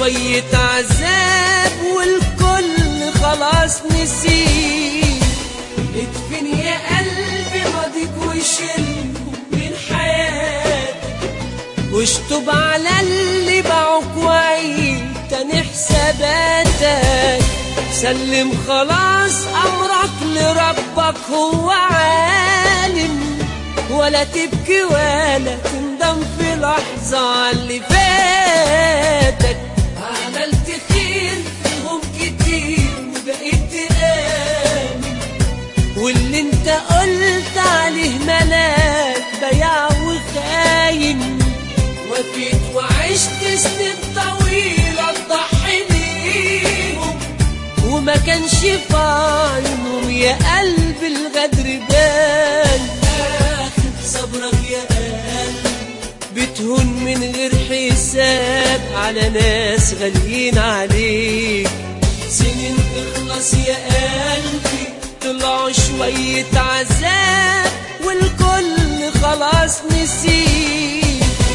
شوية عذاب والكل خلاص نسيه ادفن يا قلبي ماضيك وشيله من حياتك واشطب على اللي باعوك وعيد تاني حساباتك سلم خلاص امرك لربك هو عالم ولا تبكي ولا تندم في لحظة على اللي فاتك عملت خير فيهم كتير وبقيت تآمن واللي انت قلت عليه ملاك بياع وخاين وفيت وعشت سنين طويلة تضحي بيهم وما كانش في عينهم يا قلب الغدر بان آخر صبرك يا قلب بتهون من غير حساب على ناس غاليين عليك سنين تخلص يا قلبي طلعوا شوية عذاب والكل خلاص نسيك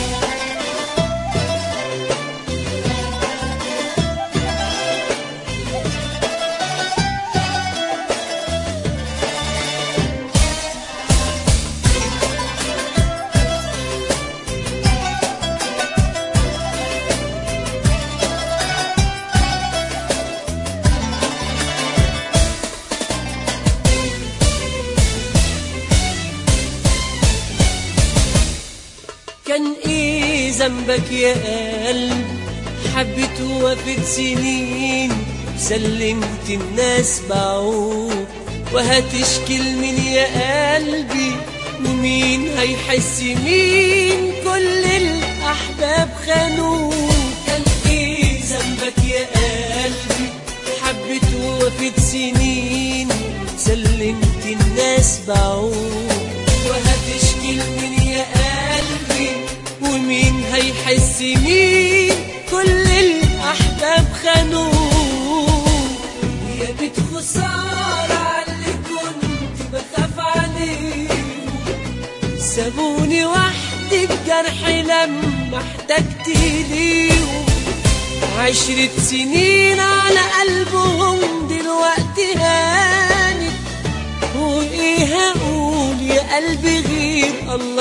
كان ايه ذنبك يا قلب حبيت وفت سنين سلمت الناس باعوك وهتشكي لمين يا قلبي ومين هيحس مين كل الاحباب خانوك كان ايه ذنبك يا قلبي حبيت وفت سنين سلمت الناس باعوك وهتشكي لمين يا قلبي ومين هيحس مين كل الأحباب خانوك يا بيت خسارة على اللي كنت بخاف عليه سابوني وحدي بجرحي لما احتجت ليهم عشرة سنين على قلبهم دلوقتي هانت وايه هقول يا قلبي غير الله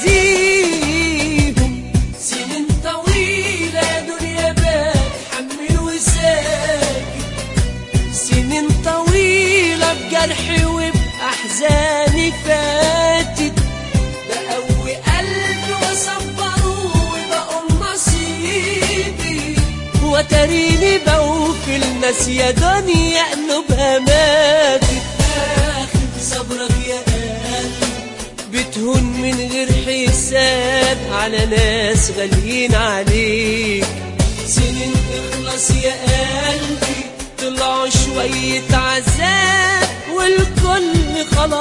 يجازيهم سنين طويلة يا دنيا بتحمل وساكت سنين طويلة بجرحي وبأحزاني فاتت بقوي قلبي وصبره وبقول نصيبي وتريني بوفي الناس يا دنيا قلوبها ماتت آخر صبرك يا قلبي بتهون من غير حساب على ناس غاليين عليك سنين تخلص يا قلبي طلعوا شوية عذاب والكل خلاص